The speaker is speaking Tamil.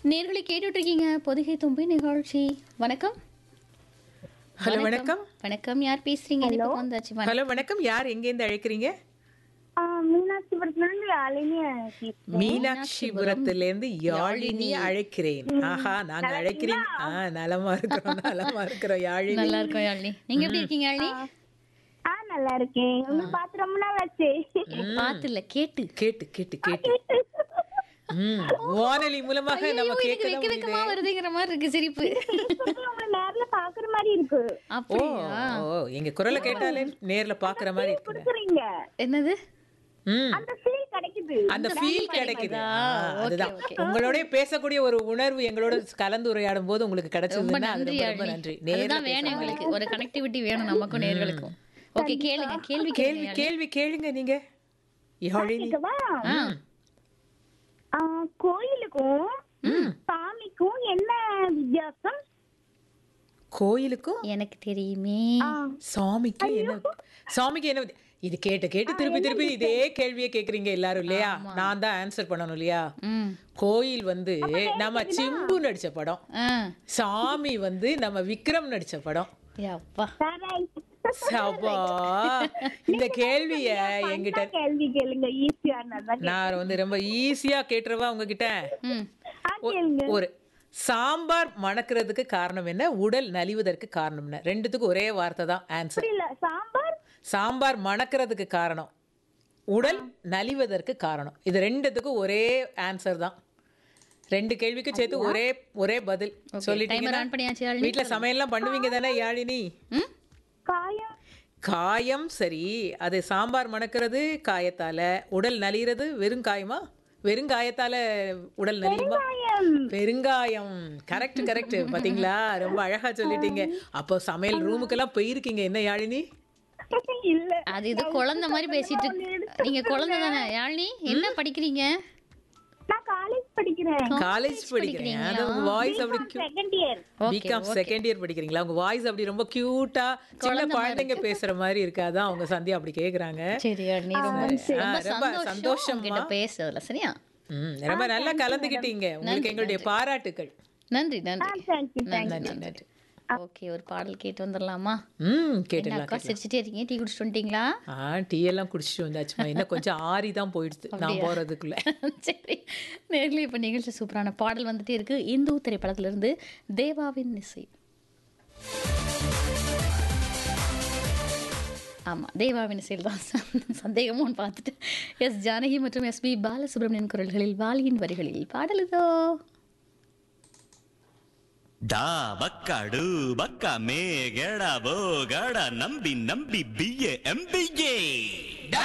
நேர்களை கேட்டுட்டு இருக்கீங்க பொதிகை தும்பி நிகழ்ச்சி வணக்கம் ஹலோ வணக்கம் வணக்கம் யார் பேசுறீங்க இது பக்கம் வந்தாச்சு வணக்கம். ஹலோ வணக்கம் யார் எங்கேருந்து அழைக்கிறீங்க ஆ, மீனாட்சிபுரத்துலேருந்து யாழினி மீனாட்சிபுரத்துல இருந்து யாழினி அழைக்கிறேன் ஆஹா நாங்க அழைக்கிறீங்க ஆ நலமா இருக்கிறோம் நலமா இருக்கிறோம் யாழினி நல்லா இருக்கோம் யாழினி நீங்க எப்படி இருக்கீங்க யாழினி ஆ நல்லா இருக்கேன் உங்களை பார்த்து ரொம்ப நாள் ஆச்சு பார்த்து இல்ல கேட்டு கேட்டு கேட்டு கேட்டு ம் வானொலி மூலமாக நம்ம ஐயோ, எனக்கு கேட்க வெக்க வெக்கமா வருதுங்கிற மாதிரி இருக்கு சிரிப்பு உங்களை நேர்ல பாக்குற மாதிரி இருக்கு ஓ அப்படியா ஓ எங்க குரலை கேட்டாலே நேர்ல பாக்குற மாதிரி இருக்குங்க கொடுக்குறீங்க என்னது ம் அந்த ஃபீல் கிடைக்குது அந்த ஃபீல் கிடைக்குது கிடைக்குதா? ஆ, அதுதான் ஓகே, உங்களோட பேசக்கூடிய ஒரு உணர்வு எங்களோட கலந்துரையாடும் போது உங்களுக்கு ரொம்ப கிடைச்சதுன்னா அது நன்றி ரொம்ப ரொம்ப யாழினி நன்றி நேர்ல அதுதான் வேணும் எங்களுக்கு ஒரு கனெக்டிவிட்டி வேணும் நமக்கும் நேர்களுக்கும் ஓகே கேளுங்க கேள்வி கேள்வி கேளுங்க கேள்வி கேளுங்க நீங்க யாழினி கேட்கவா? ஆ, ஆ, கோயிலுக்கும் சாமிக்கும் என்ன வித்தியாசம் கோயிலுக்கும் எனக்கு தெரியுமே சாமிக்கு என்ன சாமிக்கு என்ன வித்தி- இது கேட்டு கேட்டு திருப்பி திருப்பி இதே கேள்வியை கேக்குறீங்க எல்லாரும் இல்லையா நான் தான் ஆன்சர் பண்ணணும் இல்லையா ம் கோயில் வந்து நம்ம சிம்பு நடிச்ச படம் ஆ சாமி வந்து நம்ம விக்ரம் நடிச்ச படம் யப்பா Correct. சபா இந்த கேள்விய என்கிட்ட கேள்வி கேளுங்க ஈஸியானதான் நான் வந்து ரொம்ப ஈஸியா கேட்டுருவா உங்ககிட்ட ம் ஆ, கேளுங்க ஒரு சாம்பார் மணக்கிறதுக்கு காரணம் என்ன உடல் நலிவதற்கு காரணம் என்ன ரெண்டுத்துக்கும் ஒரே வார்த்தை தான் ஆன்சர் புரியல சாம்பார் சாம்பார் மணக்கிறதுக்கு காரணம் உடல் நலிவதற்கு காரணம் இது ரெண்டுத்துக்கும் ஒரே ஆன்சர் தான் ரெண்டு கேள்விக்கும் சேர்த்து ஒரே ஒரே பதில் டைமர் சொல்லிட்டீங்கன்னா ஆன் பண்ணியாச்சு யாழினி வீட்ல சமையல்லாம் பண்ணுவீங்க தானே யாழினி ம் காயம் காயம் சரி அது சாம்பார் மணக்கிறது காயத்தால உடல் நலிகிறது வெறும் காயமா வெறும் காயத்தால உடல் நலியுமா காயம் பெருங்காயம் கரெக்ட் கரெக்ட் பாத்தீங்களா ரொம்ப அழகா சொல்லிட்டீங்க அப்போ சமையல் ரூமுக்கெல்லாம் போயிருக்கீங்க என்ன யாழினி இல்ல அது இது குழந்தை மாதிரி பேசிட்டு இருக்கு. நீங்க குழந்தை தானே யாழினி என்ன படிக்கிறீங்க நான் காலேஜ் படிக்கிறேன் காலேஜ் படிக்கிறேன் அது உங்க வாய்ஸ் அப்படி second year B Com second year படிக்கிறீங்களா உங்க வாய்ஸ் அப்படி ரொம்ப கியூட்டா சின்ன குழந்தைங்க பேசுற மாதிரி இருக்காதான் அவங்க சந்தியா அப்படி கேக்குறாங்க சரி யாழினி ரொம்ப ஆ, ரொம்ப ரொம்ப சந்தோஷம் சந்தோஷமா. உங்ககிட்ட பேசுறதுல சரியா ம், ரொம்ப நல்லா கலந்துக்கிட்டீங்க உங்களுக்கு எங்களுடைய பாராட்டுக்கள் நன்றி நன்றி தேங்க்யூ நன்றி நன்றி ஓகே ஒரு பாடல் கேட்டு வந்துடலாமா ம் என்ன கேட்டுலாம் அக்கா சிரிச்சுட்டே இருக்கீங்க டீ குடிச்சிட்டு வந்துட்டீங்களா ஆ டீ எல்லாம் குடிச்சிட்டு வந்தாச்சுமா இன்னும் கொஞ்சம் ஆறி தான் போயிடுது நான் போறதுக்குள்ள சரி நேரில் இப்போ நிகழ்ச்சி சூப்பரான பாடல் வந்துட்டே இருக்கு இந்து திரைப்படத்திலிருந்து தேவாவின் இசை ஆமாம் தேவாவின் இசையில் தான் ச- சந்தேகமும் பார்த்துட்டு எஸ் ஜானகி மற்றும் எஸ்பி பாலசுப்ரமணியன் குரல்களில் வாலியின் வரிகளில் பாடல் இதோ ಡಾ ಬಕ್ಕ ಡು ಬಕ್ಕ ಮೇ ಗೆಡ ಬೋ ಗಡ ನಂಬಿ ನಂಬಿ ಬಿಯೆ ಎಂಬಿಯೇ